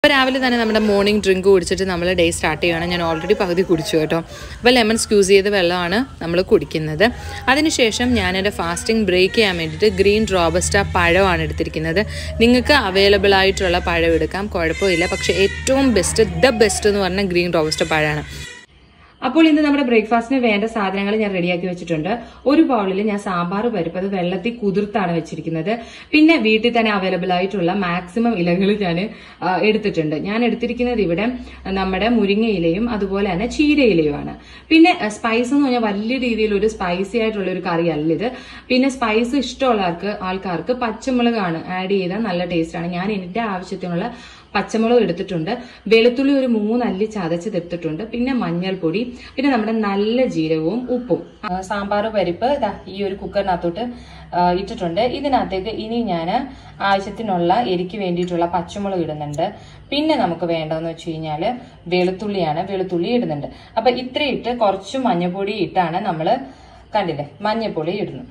അപ്പോൾ രാവിലെ തന്നെ നമ്മുടെ മോർണിംഗ് ഡ്രിങ്ക് കുടിച്ചിട്ട് നമ്മൾ ഡേ സ്റ്റാർട്ട് ചെയ്യുകയാണ് ഞാൻ ഓൾറെഡി പകുതി കുടിച്ചു കേട്ടോ അപ്പോൾ ലെമൺ സ്ക്യൂസ് ചെയ്ത വെള്ളമാണ് നമ്മൾ കുടിക്കുന്നത് അതിനുശേഷം ഞാൻ എൻ്റെ ഫാസ്റ്റിംഗ് ബ്രേക്ക് ചെയ്യാൻ വേണ്ടിയിട്ട് ഗ്രീൻ റോബസ്റ്റ പഴമാണ് എടുത്തിരിക്കുന്നത് നിങ്ങൾക്ക് അവൈലബിൾ ആയിട്ടുള്ള പഴം എടുക്കാം കുഴപ്പമില്ല പക്ഷേ ഏറ്റവും ബെസ്റ്റ് ദ ബെസ്റ്റ് എന്ന് പറഞ്ഞാൽ ഗ്രീൻ റോബസ്റ്റ പഴമാണ് അപ്പോൾ ഇന്ന് നമ്മുടെ ബ്രേക്ക്ഫാസ്റ്റിന് വേണ്ട സാധനങ്ങൾ ഞാൻ റെഡിയാക്കി വെച്ചിട്ടുണ്ട് ഒരു ബൗളിൽ ഞാൻ സാമ്പാർ പരിപ്പ് അത് വെള്ളത്തിൽ കുതിർത്താണ് വെച്ചിരിക്കുന്നത് പിന്നെ വീട്ടിൽ തന്നെ അവൈലബിൾ ആയിട്ടുള്ള മാക്സിമം ഇലകൾ ഞാൻ ആ, എടുത്തിട്ടുണ്ട് ഞാൻ എടുത്തിരിക്കുന്നത് ഇവിടെ നമ്മുടെ മുരിങ്ങ ഇലയും അതുപോലെ തന്നെ ചീര ഇലയുമാണ് പിന്നെ സ്പൈസ് എന്ന് പറഞ്ഞാൽ വലിയ രീതിയിൽ ഒരു സ്പൈസി ആയിട്ടുള്ള ഒരു കറി അല്ല ഇത് പിന്നെ സ്പൈസ് ഇഷ്ടമുള്ളവർക്ക് ആൾക്കാർക്ക് പച്ചമുളകാണ് ആഡ് ചെയ്താൽ നല്ല ടേസ്റ്റാണ് ഞാൻ എൻ്റെ ആവശ്യത്തിനുള്ള പച്ചമുളക് എടുത്തിട്ടുണ്ട് വെളുത്തുള്ളി ഒരു മൂന്നല്ലി ചതച്ചത് എടുത്തിട്ടുണ്ട് പിന്നെ മഞ്ഞൾപ്പൊടി പിന്നെ നമ്മുടെ നല്ല ജീരകവും ഉപ്പും ആ, സാമ്പാർ പരിപ്പ് ദാ ഈ ഒരു കുക്കറിനകത്തോട്ട് ആ, ഇട്ടിട്ടുണ്ട് ഇതിനകത്തേക്ക് ഇനി ഞാൻ ആവശ്യത്തിനുള്ള എരിക്ക് വേണ്ടിയിട്ടുള്ള പച്ചമുളക് ഇടുന്നുണ്ട് പിന്നെ നമുക്ക് വേണ്ടതെന്ന് വെച്ച് കഴിഞ്ഞാൽ വെളുത്തുള്ളിയാണ് വെളുത്തുള്ളി ഇടുന്നുണ്ട് അപ്പൊ ഇത്രയും ഇട്ട് കുറച്ച് മഞ്ഞൾപ്പൊടി ഇട്ടാണ് നമ്മൾ കണ്ടില്ലേ മഞ്ഞൾപ്പൊടി ഇടുന്നു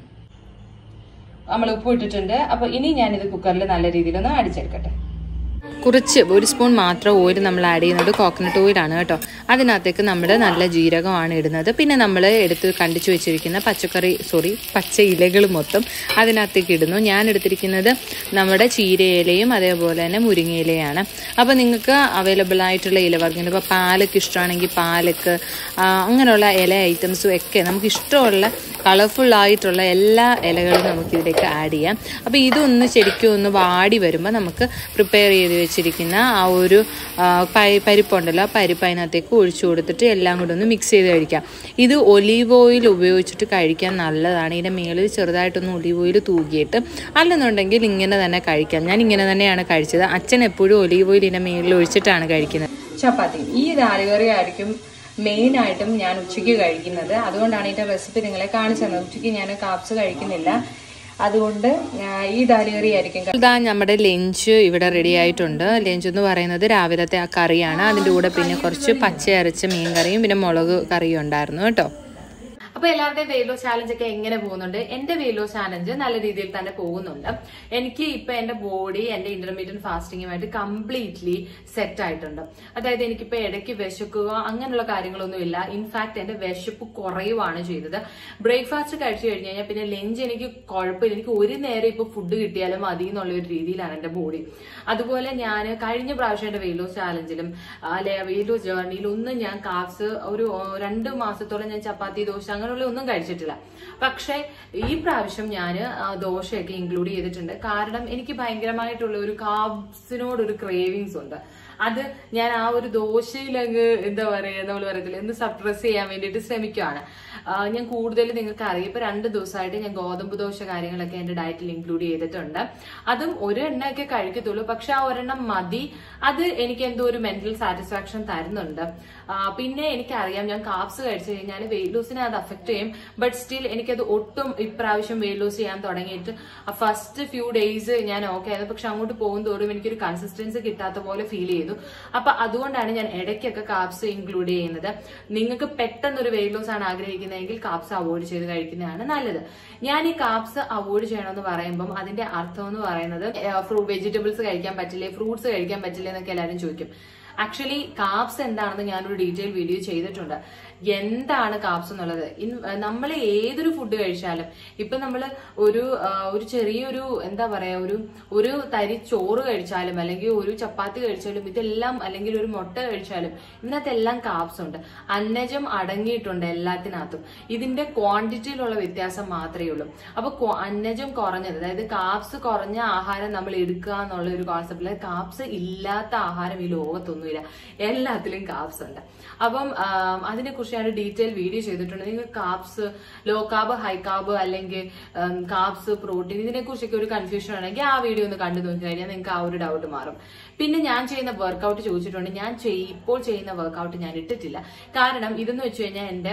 നമ്മൾ ഉപ്പ് ഇട്ടിട്ടുണ്ട് അപ്പൊ ഇനി ഞാനിത് കുക്കറിൽ നല്ല രീതിയിലൊന്ന് അടിച്ചെടുക്കട്ടെ കുറച്ച് ഒരു സ്പൂൺ മാത്രം ഓയിൽ നമ്മൾ ആഡ് ചെയ്യുന്നത് കോക്കനട്ട് ഓയിലാണ് കേട്ടോ അതിനകത്തേക്ക് നമ്മൾ നല്ല ജീരകമാണ് ഇടുന്നത് പിന്നെ നമ്മൾ എടുത്ത് കണ്ടിച്ചു വെച്ചിരിക്കുന്ന പച്ചക്കറി സോറി പച്ച ഇലകൾ മൊത്തം അതിനകത്തേക്ക് ഇടുന്നു ഞാൻ എടുത്തിരിക്കുന്നത് നമ്മുടെ ചീരയിലയും അതേപോലെ തന്നെ മുരിങ്ങയിലയാണ് അപ്പോൾ നിങ്ങൾക്ക് അവൈലബിൾ ആയിട്ടുള്ള ഇലവർഗ്ഗങ്ങൾ ഇപ്പോൾ പാലക്ക് ഇഷ്ടമാണെങ്കിൽ പാലക്ക് ആ, അങ്ങനെയുള്ള ഇല ഐറ്റംസും ഒക്കെ നമുക്ക് ഇഷ്ടമുള്ള കളർഫുൾ ആയിട്ടുള്ള എല്ലാ ഇലകളും നമുക്ക് ഇതിലേക്ക് ആഡ് ചെയ്യാം അപ്പോൾ ഇതൊന്ന് ശരിക്കും ഒന്ന് വാടി വരുമ്പോൾ നമുക്ക് പ്രിപ്പയർ ചെയ്ത് വെച്ചിരിക്കുന്ന ആ ഒരു ആ, പരി- പരിപ്പുണ്ടല്ലോ ആ പരിപ്പ് അതിനകത്തേക്ക് ഒഴിച്ചു കൊടുത്തിട്ട് എല്ലാം കൂടെ ഒന്ന് മിക്സ് ചെയ്ത് കഴിക്കാം ഇത് ഒലീവ് ഓയിൽ ഉപയോഗിച്ചിട്ട് കഴിക്കാൻ നല്ലതാണ് ഇതിൻ്റെ മേളിൽ ചെറുതായിട്ടൊന്ന് ഒലീവ് ഓയിൽ തൂകിയിട്ട് അല്ലെന്നുണ്ടെങ്കിൽ ഇങ്ങനെ തന്നെ കഴിക്കാം ഞാൻ ഇങ്ങനെ തന്നെയാണ് കഴിച്ചത് അച്ഛൻ എപ്പോഴും ഒലീവ് ഓയിൽ ഇതിൻ്റെ മേളിൽ ഒഴിച്ചിട്ടാണ് കഴിക്കുന്നത് ചപ്പാത്തി ഈ ദാലുകറി ആയിരിക്കും മെയിൻ ആയിട്ടും ഞാൻ ഉച്ചയ്ക്ക് കഴിക്കുന്നത് അതുകൊണ്ടാണ് ഇതിന്റെ റെസിപ്പി നിങ്ങളെ കാണിച്ചു തന്നത് ഉച്ചയ്ക്ക് ഞാൻ കാപ്സ് കഴിക്കുന്നില്ല അതുകൊണ്ട് ആ, ഈ ദാലുകറി ആയിരിക്കും ഇതാ നമ്മുടെ ലഞ്ച് ഇവിടെ റെഡി ആയിട്ടുണ്ട് ലഞ്ച് എന്ന് പറയുന്നത് രാവിലത്തെ ആ കറിയാണ് അതിൻ്റെ കൂടെ പിന്നെ കുറച്ച് പച്ച അരച്ച മീൻ കറിയും പിന്നെ മുളക് കറിയും ഉണ്ടായിരുന്നു കേട്ടോ അപ്പൊ എല്ലാവരുടെയും വെയിലോ ചാലഞ്ച് ഒക്കെ എങ്ങനെ പോകുന്നുണ്ട് എന്റെ വെയിലോ ചാലഞ്ച് നല്ല രീതിയിൽ തന്നെ പോകുന്നുണ്ട് എനിക്ക് ഇപ്പൊ എന്റെ ബോഡി എന്റെ ഇന്റർമീഡിയറ്റ് ഫാസ്റ്റിംഗുമായിട്ട് കംപ്ലീറ്റ്ലി സെറ്റ് ആയിട്ടുണ്ട് അതായത് എനിക്കിപ്പോ ഇടയ്ക്ക് വിശക്കുക അങ്ങനെയുള്ള കാര്യങ്ങളൊന്നും ഇല്ല ഇൻഫാക്ട് എന്റെ വിശപ്പ് കുറയുവാണ് ചെയ്തത് ബ്രേക്ക്ഫാസ്റ്റ് കഴിച്ചു കഴിഞ്ഞ് കഴിഞ്ഞാൽ പിന്നെ ലഞ്ച് എനിക്ക് കുഴപ്പമില്ല എനിക്ക് ഒരു നേരം ഇപ്പൊ ഫുഡ് കിട്ടിയാലും മതി എന്നുള്ള ഒരു രീതിയിലാണ് എന്റെ ബോഡി അതുപോലെ ഞാൻ കഴിഞ്ഞ പ്രാവശ്യം എന്റെ വെയിലോ ചാലഞ്ചിലും അല്ലെ വെയിലോ ജേർണിയിലും ഒന്നും ഞാൻ കാപ്സ് ഒരു ആ, രണ്ട് മാസത്തോളം ഞാൻ ചപ്പാത്തി ദോശ അങ്ങനെയുള്ള ഒന്നും കഴിച്ചിട്ടില്ല പക്ഷെ ഈ പ്രാവശ്യം ഞാൻ ദോശയൊക്കെ ഇൻക്ലൂഡ് ചെയ്തിട്ടുണ്ട് കാരണം എനിക്ക് ഭയങ്കരമായിട്ടുള്ള ഒരു കാബ്സിനോട് ഒരു ക്രേവിങ്സ് ഉണ്ട് അത് ഞാൻ ആ ഒരു ദോശയിലങ്ങ് എന്താ പറയാ നമ്മൾ പറയത്തില്ല ഒന്ന് സപ്രസ് ചെയ്യാൻ വേണ്ടിയിട്ട് ശ്രമിക്കുകയാണ് ആ, ഞാൻ കൂടുതൽ നിങ്ങൾക്ക് അറിയാം ഇപ്പൊ രണ്ട് ദിവസമായിട്ട് ഞാൻ ഗോതമ്പ് ദോശ കാര്യങ്ങളൊക്കെ എന്റെ ഡയറ്റിൽ ഇൻക്ലൂഡ് ചെയ്തിട്ടുണ്ട് അതും ഒരു എണ്ണയൊക്കെ കഴിക്കത്തുള്ളൂ പക്ഷെ ആ ഒരെണ്ണം മതി അത് എനിക്ക് എന്തോ ഒരു മെന്റൽ സാറ്റിസ്ഫാക്ഷൻ തരുന്നുണ്ട് ആ, പിന്നെ എനിക്കറിയാം ഞാൻ കാപ്സ് കഴിച്ചു കഴിഞ്ഞാൽ വെയിറ്റ് ലോസിനെ അത് അഫക്ട് ചെയ്യും ബട്ട് സ്റ്റിൽ എനിക്കത് ഒട്ടും ഇപ്രാവശ്യം വെയിറ്റ് ലോസ് ചെയ്യാൻ തുടങ്ങിയിട്ട് ഫസ്റ്റ് ഫ്യൂ ഡേയ്സ് ഞാൻ ഓക്കെ ആയിരുന്നു പക്ഷെ അങ്ങോട്ട് പോകും തോറും എനിക്കൊരു കൺസിസ്റ്റൻസി കിട്ടാത്ത പോലെ ഫീൽ ചെയ്തു അപ്പൊ അതുകൊണ്ടാണ് ഞാൻ ഇടയ്ക്കൊക്കെ കാപ്സ് ഇൻക്ലൂഡ് ചെയ്യുന്നത് നിങ്ങൾക്ക് പെട്ടെന്ന് ഒരു വെയിറ്റ് ലോസ് ആണ് ആഗ്രഹിക്കുന്നതെങ്കിൽ കാപ്സ് അവോയ്ഡ് ചെയ്ത് കഴിക്കുന്നതാണ് നല്ലത് ഞാൻ ഈ കാപ്സ് അവോയ്ഡ് ചെയ്യണമെന്ന് പറയുമ്പോൾ അതിന്റെ അർത്ഥം എന്ന് പറയുന്നത് വെജിറ്റബിൾസ് കഴിക്കാൻ പറ്റില്ലേ ഫ്രൂട്ട്സ് കഴിക്കാൻ പറ്റില്ലേ എന്നൊക്കെ എല്ലാവരും ചോദിക്കും ആക്ച്വലി കാപ്സ് എന്താണെന്ന് ഞാനൊരു ഡീറ്റെയിൽ വീഡിയോ ചെയ്തിട്ടുണ്ട് എന്താണ് കാപ്സ് എന്നുള്ളത് നമ്മൾ ഏതൊരു ഫുഡ് കഴിച്ചാലും ഇപ്പൊ നമ്മൾ ഒരു ആ, ഒരു ചെറിയൊരു എന്താ പറയാ ഒരു ഒരു തരി ചോറ് കഴിച്ചാലും അല്ലെങ്കിൽ ഒരു ചപ്പാത്തി കഴിച്ചാലും ഇതെല്ലാം അല്ലെങ്കിൽ ഒരു മുട്ട കഴിച്ചാലും ഇതിനകത്തെല്ലാം കാപ്സ് ഉണ്ട് അന്നജം അടങ്ങിയിട്ടുണ്ട് എല്ലാത്തിനകത്തും ഇതിന്റെ ക്വാണ്ടിറ്റിയിലുള്ള വ്യത്യാസം മാത്രമേ ഉള്ളൂ അപ്പൊ ക്വ- അന്നജം കുറഞ്ഞത് അതായത് കാപ്സ് കുറഞ്ഞ ആഹാരം നമ്മൾ എടുക്കുക എന്നുള്ള ഒരു കോൺസെപ്റ്റില് കാപ്സ് ഇല്ലാത്ത ആഹാരം ഈ ലോകത്തൊന്നുമില്ല എല്ലാത്തിലും കാപ്സ് ഉണ്ട് അപ്പം ആം, അതിനെക്കുറിച്ച് ഞാൻ ഡീറ്റെയിൽ വീഡിയോ ചെയ്തിട്ടുണ്ട് നിങ്ങൾക്ക് carbs low carb high carb അല്ലെങ്കിൽ കാപ്സ് പ്രോട്ടീൻ ഇതിനെ കുറിച്ചൊക്കെ ഒരു കൺഫ്യൂഷൻ ആണെങ്കിൽ ആ വീഡിയോ ഒന്ന് കണ്ടു നോക്കി കഴിഞ്ഞാൽ നിങ്ങൾക്ക് ആ ഒരു ഡൗട്ട് മാറും പിന്നെ ഞാൻ ചെയ്യുന്ന വർക്കൗട്ട് ചോദിച്ചിട്ടുണ്ട് ഞാൻ ചെയ്- ഇപ്പോൾ ചെയ്യുന്ന വർക്കൗട്ട് ഞാൻ ഇട്ടിട്ടില്ല കാരണം ഇതെന്ന് വെച്ച് കഴിഞ്ഞാൽ എന്റെ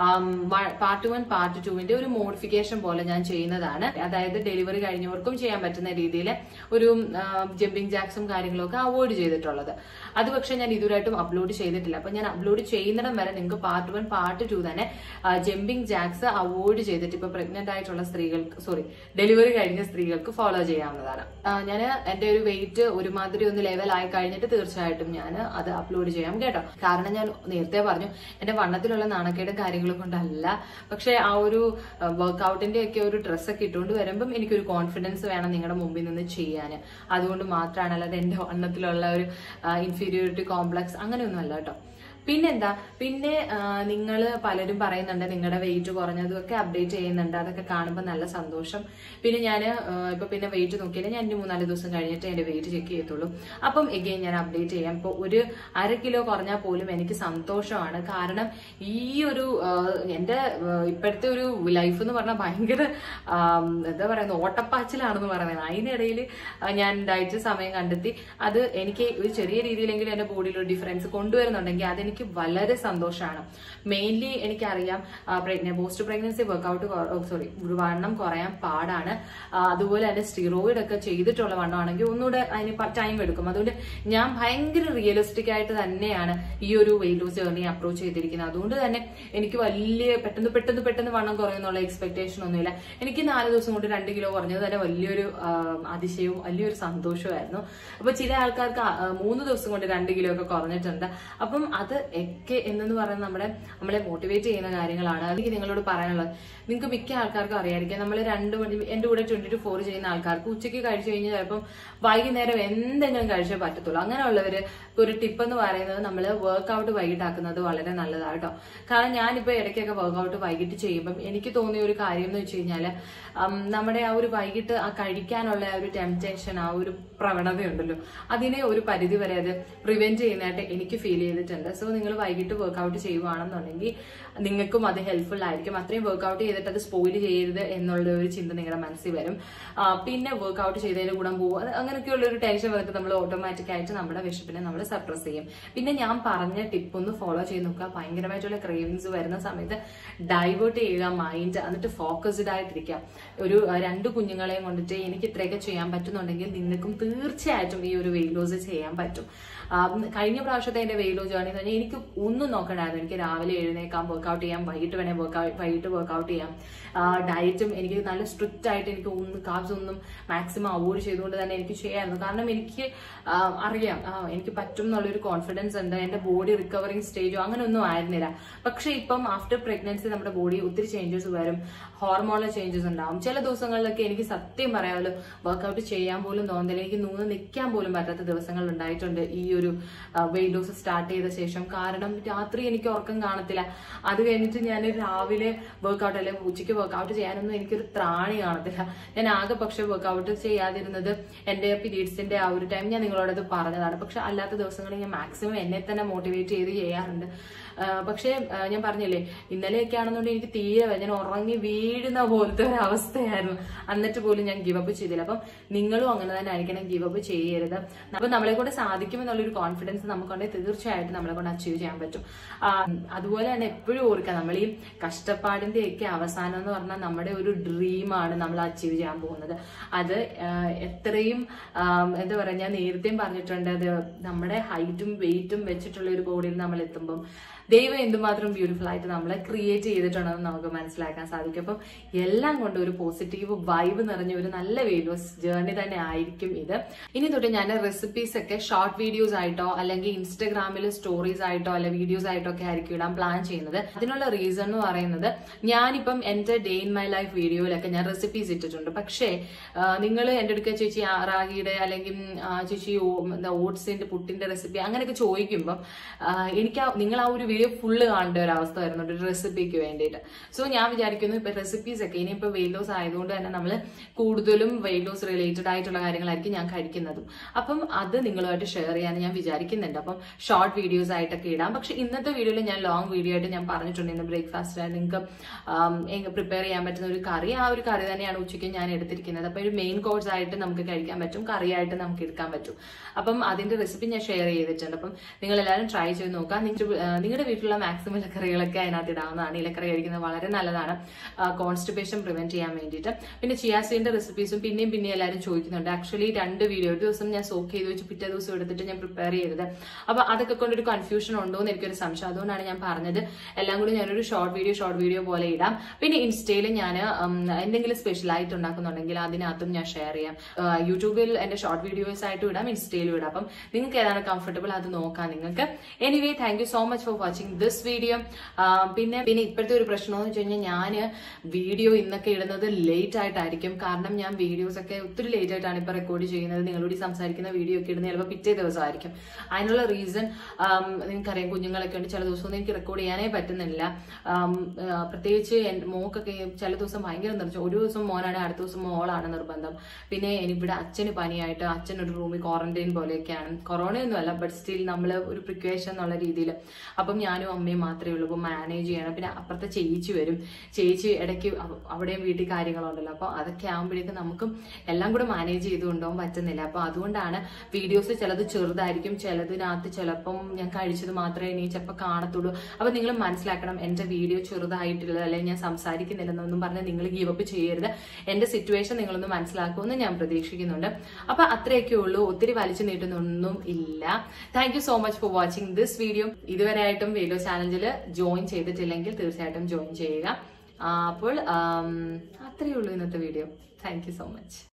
പാർട്ട് വൺ പാർട്ട് ടുവിന്റെ ഒരു മോഡിഫിക്കേഷൻ പോലെ ഞാൻ ചെയ്യുന്നതാണ് അതായത് ഡെലിവറി കഴിഞ്ഞവർക്കും ചെയ്യാൻ പറ്റുന്ന രീതിയിൽ ഒരു ജമ്പിങ് ജാക്സും കാര്യങ്ങളും ഒക്കെ അവോയ്ഡ് ചെയ്തിട്ടുള്ളത് അത് പക്ഷെ ഞാൻ ഇതുവരായിട്ടും അപ്ലോഡ് ചെയ്തിട്ടില്ല അപ്പൊ ഞാൻ അപ്ലോഡ് ചെയ്യുന്നിടം വരെ നിങ്ങൾക്ക് പാർട്ട് വൺ പാർട്ട് ടു തന്നെ ജമ്പിങ് ജാക്സ് അവോയ്ഡ് ചെയ്തിട്ട് ഇപ്പൊ പ്രഗ്നന്റ് ആയിട്ടുള്ള സ്ത്രീകൾക്ക് സോറി ഡെലിവറി കഴിഞ്ഞ സ്ത്രീകൾക്ക് ഫോളോ ചെയ്യാവുന്നതാണ് ഞാൻ എന്റെ ഒരു വെയിറ്റ് ഒരുമാതിരി ഒന്ന് ലെവൽ ആയി കഴിഞ്ഞിട്ട് തീർച്ചയായിട്ടും ഞാൻ അത് അപ്ലോഡ് ചെയ്യാം കേട്ടോ കാരണം ഞാൻ നേരത്തെ പറഞ്ഞു എന്റെ വണ്ണത്തിലുള്ള നാണക്കേടും കാര്യങ്ങളും കൊണ്ടല്ല പക്ഷെ ആ ഒരു വർക്ക്ഔട്ടിന്റെ ഒക്കെ ഒരു ഡ്രസ്സൊക്കെ ഇട്ടുകൊണ്ട് വരുമ്പം എനിക്കൊരു കോൺഫിഡൻസ് വേണം നിങ്ങളുടെ മുമ്പിൽ നിന്ന് ചെയ്യാൻ അതുകൊണ്ട് മാത്രമാണ് അല്ലാതെ എന്റെ വണ്ണത്തിലുള്ള ഒരു ഇൻഫീരിയോറിറ്റി കോംപ്ലക്സ് അങ്ങനെയൊന്നും അല്ല കേട്ടോ പിന്നെന്താ പിന്നെ നിങ്ങൾ പലരും പറയുന്നുണ്ട് നിങ്ങളുടെ വെയിറ്റ് കുറഞ്ഞതും ഒക്കെ അപ്ഡേറ്റ് ചെയ്യുന്നുണ്ട് അതൊക്കെ കാണുമ്പോൾ നല്ല സന്തോഷം പിന്നെ ഞാൻ ഇപ്പൊ പിന്നെ വെയിറ്റ് നോക്കിയാൽ ഞാൻ ഇനി മൂന്നാല് ദിവസം കഴിഞ്ഞിട്ട് എന്റെ വെയിറ്റ് ചെക്ക് ചെയ്യത്തുള്ളൂ അപ്പം എഗെയിൻ ഞാൻ അപ്ഡേറ്റ് ചെയ്യാം ഇപ്പോൾ ഒരു അര കിലോ കുറഞ്ഞാൽ പോലും എനിക്ക് സന്തോഷമാണ് കാരണം ഈ ഒരു ആ, എന്റെ ആ, ഇപ്പോഴത്തെ ഒരു ലൈഫ് എന്ന് പറഞ്ഞാൽ ഭയങ്കര ആ, എന്താ പറയുന്നത് ഓട്ടപ്പാച്ചിലാണെന്ന് പറയുന്നത് അതിനിടയിൽ ഞാൻ ഡയറ്റ് സമയം കണ്ടെത്തി അത് എനിക്ക് ഒരു ചെറിയ രീതിയിലെങ്കിലും എന്റെ ബോഡിയിൽ ഒരു ഡിഫറൻസ് കൊണ്ടുവരുന്നുണ്ടെങ്കിൽ അതെനിക്ക് വളരെ സന്തോഷമാണ് മെയിൻലി എനിക്കറിയാം പോസ്റ്റ് പ്രഗ്നൻസി വർക്ക്ഔട്ട് സോറി വണ്ണം കുറയാൻ പാടാണ് ആ, അതുപോലെ തന്നെ സ്റ്റിറോയിഡ് ഒക്കെ ചെയ്തിട്ടുള്ള വണ്ണമാണെങ്കിൽ ഒന്നുകൂടെ അതിന് ടൈം എടുക്കും അതുകൊണ്ട് ഞാൻ ഭയങ്കര റിയലിസ്റ്റിക് ആയിട്ട് തന്നെയാണ് ഈ ഒരു വെയിറ്റ് ലോസ് ജേർണി അപ്രോച്ച് ചെയ്തിരിക്കുന്നത് അതുകൊണ്ട് തന്നെ എനിക്ക് വലിയ പെട്ടെന്ന് പെട്ടെന്ന് പെട്ടെന്ന് വണ്ണം കുറയുന്നുള്ള എക്സ്പെക്ടേഷൻ ഒന്നുമില്ല എനിക്ക് നാല് ദിവസം കൊണ്ട് രണ്ട് കിലോ കുറഞ്ഞത് തന്നെ വലിയൊരു ആ, അതിശയവും വലിയൊരു സന്തോഷമായിരുന്നു അപ്പൊ ചില ആൾക്കാർക്ക് ആ, ആ, മൂന്ന് ദിവസം കൊണ്ട് രണ്ട് കിലോ ഒക്കെ കുറഞ്ഞിട്ടുണ്ട് അപ്പം അത് ഒക്കെ എന്നു പറയുന്നത് നമ്മുടെ നമ്മളെ മോട്ടിവേറ്റ് ചെയ്യുന്ന കാര്യങ്ങളാണ് എനിക്ക് നിങ്ങളോട് പറയാനുള്ളത് നിങ്ങൾക്ക് മിക്ക ആൾക്കാർക്കും അറിയായിരിക്കും നമ്മൾ രണ്ട് മണി എന്റെ കൂടെ ട്വന്റി ടു ഫോർ ചെയ്യുന്ന ആൾക്കാർക്ക് ഉച്ചയ്ക്ക് കഴിച്ചു കഴിഞ്ഞാൽ ചിലപ്പം വൈകുന്നേരം എന്തെങ്കിലും കഴിച്ചേ പറ്റത്തുള്ളൂ അങ്ങനെയുള്ളവര് ഒരു ടിപ്പ് എന്ന് പറയുന്നത് നമ്മൾ വർക്ക്ഔട്ട് വൈകിട്ടാക്കുന്നത് വളരെ നല്ലതാണ് കേട്ടോ കാരണം ഞാനിപ്പോ ഇടയ്ക്കൊക്കെ വർക്ക്ഔട്ട് വൈകിട്ട് ചെയ്യുമ്പം എനിക്ക് തോന്നിയ ഒരു കാര്യം എന്ന് വെച്ച് കഴിഞ്ഞാല് ഉം, നമ്മുടെ ആ ഒരു വൈകിട്ട് ആ കഴിക്കാനുള്ള ആ ഒരു ടെംപ്റ്റേഷൻ ആ ഒരു പ്രവണതയുണ്ടല്ലോ അതിനെ ഒരു പരിധി വരെ അത് പ്രിവെന്റ് ചെയ്യുന്നതായിട്ട് എനിക്ക് ഫീൽ ചെയ്തിട്ടുണ്ട് സോ നിങ്ങൾ വൈകിട്ട് വർക്ക്ഔട്ട് ചെയ്യുവാണെന്നുണ്ടെങ്കിൽ നിങ്ങൾക്കും അത് ഹെൽപ്ഫുൾ ആയിരിക്കും അത്രയും വർക്ക്ഔട്ട് ചെയ്തിട്ട് അത് സ്പോയിൽ ചെയ്യരുത് എന്നുള്ള ഒരു ചിന്ത നിങ്ങളുടെ മനസ്സിൽ വരും ആ, പിന്നെ വർക്ക്ഔട്ട് ചെയ്തതിന്റെ ഗുണം പോകും അത് അങ്ങനെയൊക്കെയുള്ള ഒരു ടെൻഷൻ വന്നിട്ട് നമ്മൾ ഓട്ടോമാറ്റിക് ആയിട്ട് നമ്മുടെ വിശപ്പിനെ നമ്മൾ സപ്രസ് ചെയ്യും പിന്നെ ഞാൻ പറഞ്ഞ ടിപ്പ് ഒന്ന് ഫോളോ ചെയ്ത് നോക്കുക ഭയങ്കരമായിട്ടുള്ള ക്രേവിങ്സ് വരുന്ന സമയത്ത് ഡൈവേർട്ട് ചെയ്യുക മൈൻഡ് എന്നിട്ട് ഫോക്കസ്ഡ് ആയിട്ടിരിക്കുക ഒരു ആ, രണ്ട് കുഞ്ഞുങ്ങളെയും കൊണ്ടിട്ട് എനിക്ക് ഇത്രയൊക്കെ ചെയ്യാൻ പറ്റുന്നുണ്ടെങ്കിൽ നിങ്ങൾക്കും തീർച്ചയായിട്ടും ഈ ഒരു വെയിറ്റ് ലോസ് ചെയ്യാൻ പറ്റും ആ, കഴിഞ്ഞ പ്രാവശ്യത്തെ എന്റെ വെയിറ്റ് ലോസ് ജേർണി എന്ന് പറഞ്ഞാൽ എനിക്ക് ഒന്നും നോക്കണ്ടായിരുന്നു എനിക്ക് രാവിലെ എഴുന്നേക്കാം വർക്ക്ഔട്ട് ചെയ്യാം വൈകിട്ട് വേണേൽ വർക്ക്ഔട്ട് വൈകിട്ട് വർക്ക്ഔട്ട് ചെയ്യാം ഡയറ്റും എനിക്ക് നല്ല സ്ട്രിക്റ്റ് ആയിട്ട് എനിക്ക് ഒന്നും കാബ്സ് ഒന്നും മാക്സിമം അവോയ്ഡ് ചെയ്തുകൊണ്ട് തന്നെ എനിക്ക് ചെയ്യാമായിരുന്നു കാരണം എനിക്ക് ആ, അറിയാം ആ, എനിക്ക് പറ്റും എന്നുള്ളൊരു കോൺഫിഡൻസ് ഉണ്ട് എന്റെ ബോഡി റിക്കവറിങ് സ്റ്റേജോ അങ്ങനെയൊന്നും ആയിരുന്നില്ല പക്ഷെ ഇപ്പം ആഫ്റ്റർ പ്രഗ്നൻസി നമ്മുടെ ബോഡി ഒത്തിരി ചേഞ്ചസ് വരും ഹോർമോണൽ ചേഞ്ചസ് ഉണ്ടാവും ചില ദിവസങ്ങളിലൊക്കെ എനിക്ക് സത്യം പറയാമല്ലോ വർക്ക്ഔട്ട് ചെയ്യാൻ പോലും തോന്നുന്നില്ല എനിക്ക് നൂന്ന് നിൽക്കാൻ പോലും പറ്റാത്ത ദിവസങ്ങൾ ഉണ്ടായിട്ടുണ്ട് ഈ ഒരു വെയിറ്റ് ലോസ് സ്റ്റാർട്ട് ചെയ്ത ശേഷം കാരണം രാത്രി എനിക്ക് ഉറക്കം കാണത്തില്ല അത് കഴിഞ്ഞിട്ട് ഞാൻ രാവിലെ വർക്ക്ഔട്ട് അല്ലെങ്കിൽ ഉച്ചയ്ക്ക് വർക്ക്ഔട്ട് ചെയ്യാനൊന്നും എനിക്കൊരു ത്രാണി കാണത്തില്ല ഞാൻ ആകെ പക്ഷെ വർക്ക്ഔട്ട് ചെയ്യാതിരുന്നത് എന്റെ പീരീഡ്സിന്റെ ആ ഒരു ടൈം ഞാൻ നിങ്ങളോടത് പറഞ്ഞതാണ് പക്ഷെ അല്ലാത്ത ദിവസങ്ങളിൽ ഞാൻ മാക്സിമം എന്നെ തന്നെ മോട്ടിവേറ്റ് ചെയ്ത് ചെയ്യാറുണ്ട് ആ, പക്ഷേ ആ, ഞാൻ പറഞ്ഞില്ലേ ഇന്നലെയൊക്കെ ആണെന്നുണ്ടെങ്കിൽ എനിക്ക് തീരെ വയ്യ. ഞാൻ ഉറങ്ങി വീഴുന്ന പോലത്തെ ഒരു അവസ്ഥയായിരുന്നു എന്നിട്ട് പോലും ഞാൻ ഗിവ് അപ്പ് ചെയ്തില്ല അപ്പം നിങ്ങളും അങ്ങനെ തന്നെ ആയിരിക്കണം ഗിവ് അപ്പ് ചെയ്യരുത് അപ്പൊ നമ്മളെ കൊണ്ട് സാധിക്കുമെന്നുള്ളൊരു കോൺഫിഡൻസ് നമുക്കുണ്ടെങ്കിൽ തീർച്ചയായിട്ടും നമ്മളെ കൊണ്ട് അച്ചീവ് ചെയ്യാൻ പറ്റും ആ, അതുപോലെ തന്നെ എപ്പോഴും ഓർക്കുക നമ്മൾ ഈ കഷ്ടപ്പാടിന്റെ ഒക്കെ അവസാനം എന്ന് പറഞ്ഞാൽ നമ്മുടെ ഒരു ഡ്രീമാണ് നമ്മൾ അച്ചീവ് ചെയ്യാൻ പോകുന്നത് അത് ആ, എത്രയും ആ, എന്താ പറയാ ഞാൻ നേരത്തെയും പറഞ്ഞിട്ടുണ്ട് അത് നമ്മുടെ ഹൈറ്റും വെയിറ്റും വെച്ചിട്ടുള്ള ഒരു ബോഡിയിൽ നമ്മൾ എത്തുമ്പം ദൈവം എന്തുമാത്രം ബ്യൂട്ടിഫുൾ ആയിട്ട് നമ്മളെ ക്രിയേറ്റ് ചെയ്തിട്ടുണ്ടെന്ന് നമുക്ക് മനസ്സിലാക്കാൻ സാധിക്കും അപ്പം എല്ലാം കൊണ്ട് ഒരു പോസിറ്റീവ് വൈബ് നിറഞ്ഞ ഒരു നല്ല വെയിറ്റ് ലോസ് ജേർണി തന്നെ ആയിരിക്കും ഇത് ഇനി തൊട്ട് ഞാൻ റെസിപ്പീസ് ഒക്കെ ഷോർട്ട് വീഡിയോസ് ആയിട്ടോ അല്ലെങ്കിൽ ഇൻസ്റ്റഗ്രാമിൽ സ്റ്റോറീസ് ആയിട്ടോ അല്ലെ വീഡിയോസ് ആയിട്ടോ ഒക്കെ ആയിരിക്കും ഇടാൻ പ്ലാൻ ചെയ്യുന്നത് അതിനുള്ള റീസൺ എന്ന് പറയുന്നത് ഞാനിപ്പം എന്റെ ഡേ ഇൻ മൈ ലൈഫ് വീഡിയോയിലൊക്കെ ഞാൻ റെസിപ്പീസ് ഇട്ടിട്ടുണ്ട് പക്ഷേ നിങ്ങൾ എന്റെ അടുക്ക ചേച്ചി ആ റാഗിയുടെ അല്ലെങ്കിൽ ആ, ചേച്ചി ഓ- എന്താ ഓട്സിന്റെ പുട്ടിന്റെ റെസിപ്പി അങ്ങനെയൊക്കെ ചോദിക്കുമ്പോൾ എനിക്ക് ആ- നിങ്ങൾ ആ ഒരു വീഡിയോ ഫുള്ള് കാണേണ്ട ഒരു അവസ്ഥ വരുന്നുണ്ട് ഒരു റെസിപ്പിക്ക് വേണ്ടിയിട്ട് സോ ഞാൻ വിചാരിക്കുന്നു ഇപ്പൊ റെസിപ്പീസ് ഒക്കെ ഇനിയിപ്പോ വെയിറ്റ് ലോസ് ആയതുകൊണ്ട് തന്നെ നമ്മൾ കൂടുതലും വെയിറ്റ് ലോസ് റിലേറ്റഡ് ആയിട്ടുള്ള കാര്യങ്ങളായിരിക്കും ഞാൻ കഴിക്കുന്നതും അപ്പം അത് നിങ്ങളുമായിട്ട് ഷെയർ ചെയ്യാൻ ഞാൻ വിചാരിക്കുന്നുണ്ട് അപ്പം ഷോർട്ട് വീഡിയോസ് ആയിട്ടൊക്കെ ഇടാം പക്ഷെ ഇന്നത്തെ വീഡിയോയിൽ ഞാൻ ലോങ് വീഡിയോ ആയിട്ട് ഞാൻ പറഞ്ഞിട്ടുണ്ട് ഇന്ന് ബ്രേക്ക്ഫാസ്റ്റ് നിങ്ങൾക്ക് പ്രിപ്പയർ ചെയ്യാൻ പറ്റുന്ന ഒരു കറി ആ ഒരു കറി തന്നെയാണ് ഉച്ചയ്ക്ക് ഞാൻ എടുത്തിരിക്കുന്നത് അപ്പൊ ഒരു മെയിൻ കോഴ്സ് ആയിട്ട് നമുക്ക് കഴിക്കാൻ പറ്റും കറിയായിട്ട് നമുക്ക് എടുക്കാൻ പറ്റും അപ്പം അതിന്റെ റെസിപ്പി ഞാൻ ഷെയർ ചെയ്തിട്ടുണ്ട് അപ്പം നിങ്ങൾ എല്ലാവരും ട്രൈ ചെയ്ത് നോക്കാം നിങ്ങളുടെ വീട്ടിലുള്ള മാക്സിമം ഇലക്കറികളൊക്കെ അതിനകത്ത് ഇടാവുന്നതാണ് ഇലക്കറി കഴിക്കുന്നത് വളരെ നല്ലതാണ് കോൺസ്റ്റിപ്പേഷൻ പ്രിവെന്റ് ചെയ്യാൻ വേണ്ടിയിട്ട് പിന്നെ ചിയാസീന്റെ റെസിപ്പീസും പിന്നെയും പിന്നെയും എല്ലാവരും ചോദിക്കുന്നുണ്ട് ആക്ച്വലി രണ്ട് വീഡിയോ ഒരു ദിവസം ഞാൻ സോക്ക് ചെയ്ത് വെച്ച് പിറ്റേ ദിവസം എടുത്തിട്ട് ഞാൻ പ്രിപ്പയർ ചെയ്തത് അപ്പൊ അതൊക്കെ കൊണ്ടൊരു കൺഫ്യൂഷൻ കൺഫ്യൂഷൻ ഉണ്ടോ എന്ന് എനിക്കൊരു സംശയം അതുകൊണ്ടാണ് ഞാൻ പറഞ്ഞത് എല്ലാം കൂടി ഞാനൊരു ഷോർട്ട് വീഡിയോ ഷോർട്ട് വീഡിയോ പോലെ ഇടാം പിന്നെ ഇൻസ്റ്റയിൽ ഞാൻ എന്തെങ്കിലും സ്പെഷ്യൽ ആയിട്ട് ഉണ്ടാക്കുന്നുണ്ടെങ്കിൽ അതിനകത്തും ഞാൻ ഷെയർ ചെയ്യാം ആ, യൂട്യൂബിൽ എന്റെ ഷോർട്ട് വീഡിയോസ് ആയിട്ടും ഇടാം ഇൻസ്റ്റയിലും ഇടാം അപ്പം നിങ്ങൾക്ക് ഏതാണ് കംഫർട്ടബിൾ അത് നോക്കാം നിങ്ങൾക്ക് anyway thank you so much for watching this video പിന്നെ പിന്നെ ഇപ്പോഴത്തെ ഒരു പ്രശ്നം എന്ന് വെച്ച് കഴിഞ്ഞാൽ ഞാൻ വീഡിയോ ഇന്നൊക്കെ ഇടുന്നത് ലേറ്റ് ആയിട്ടായിരിക്കും കാരണം ഞാൻ വീഡിയോസ് ഒക്കെ ഒത്തിരി ലേറ്റ് ആയിട്ടാണ് ഇപ്പൊ റെക്കോർഡ് ചെയ്യുന്നത് നിങ്ങളോട് ഈ സംസാരിക്കുന്ന വീഡിയോ ഒക്കെ ഇടുന്നത് ചിലപ്പോൾ പിറ്റേ ദിവസമായിരിക്കും അതിനുള്ള റീസൺ നിങ്ങൾക്കറിയാം കുഞ്ഞുങ്ങളൊക്കെ ഉണ്ട് ചില ദിവസമൊന്നും എനിക്ക് റെക്കോർഡ് ചെയ്യാനേ പറ്റുന്നില്ല ആം, ആ, പ്രത്യേകിച്ച് എൻ്റെ മോക്കൊക്കെ ചില ദിവസം ഭയങ്കര നിർദ്ദേശം ഒരു ദിവസം മോനാണ് അടുത്ത ദിവസം മോളാണ് നിർബന്ധം പിന്നെ ഇവിടെ അച്ഛന് പനിയായിട്ട് അച്ഛൻ ഒരു റൂമിൽ ക്വാറന്റൈൻ പോലെയൊക്കെയാണ് കൊറോണയൊന്നും അല്ല ബട്ട് സ്റ്റിൽ നമ്മൾ ഒരു പ്രിക്വേഷൻ എന്നുള്ള രീതിയിൽ അപ്പം ഞാനും അമ്മയും മാത്രമേ ഉള്ളൂ അപ്പോൾ മാനേജ് ചെയ്യണം പിന്നെ അപ്പുറത്തെ ചേച്ചി വരും ചേച്ചി ഇടയ്ക്ക് അവ- അവിടെയും വീട്ടിൽ കാര്യങ്ങളുണ്ടല്ലോ അപ്പോൾ അതൊക്കെ ആകുമ്പോഴേക്കും നമുക്കും എല്ലാം കൂടെ മാനേജ് ചെയ്ത് കൊണ്ടുപോകാൻ പറ്റുന്നില്ല അപ്പോൾ അതുകൊണ്ടാണ് വീഡിയോസ് ചിലത് ചെറുതായിരിക്കും ചിലതിനകത്ത് ചിലപ്പം ഞാൻ കഴിച്ചത് മാത്രമേ ഇനി ചിലപ്പോൾ കാണത്തുള്ളൂ അപ്പോൾ നിങ്ങൾ മനസ്സിലാക്കണം എൻ്റെ വീഡിയോ ചെറുതായിട്ടില്ല അല്ലെങ്കിൽ ഞാൻ സംസാരിക്കുന്നില്ലെന്നൊന്നും പറഞ്ഞ് നിങ്ങൾ ഗീവ് അപ്പ് ചെയ്യരുത് എൻ്റെ സിറ്റുവേഷൻ നിങ്ങളൊന്ന് മനസ്സിലാക്കുമെന്ന് ഞാൻ പ്രതീക്ഷിക്കുന്നുണ്ട് അപ്പൊ അത്രയൊക്കെ ഉള്ളൂ ഒത്തിരി വലിച്ചു നീട്ടുന്നൊന്നും ഇല്ല thank you so much for watching this video ഇതുവരെയായിട്ടും വീഡിയോ ചാലഞ്ചിൽ ജോയിൻ ചെയ്തിട്ടില്ലെങ്കിൽ തീർച്ചയായിട്ടും ജോയിൻ ചെയ്യുക ആ, അപ്പോൾ ആം, അത്രയേ ഉള്ളൂ ഇന്നത്തെ video thank you so much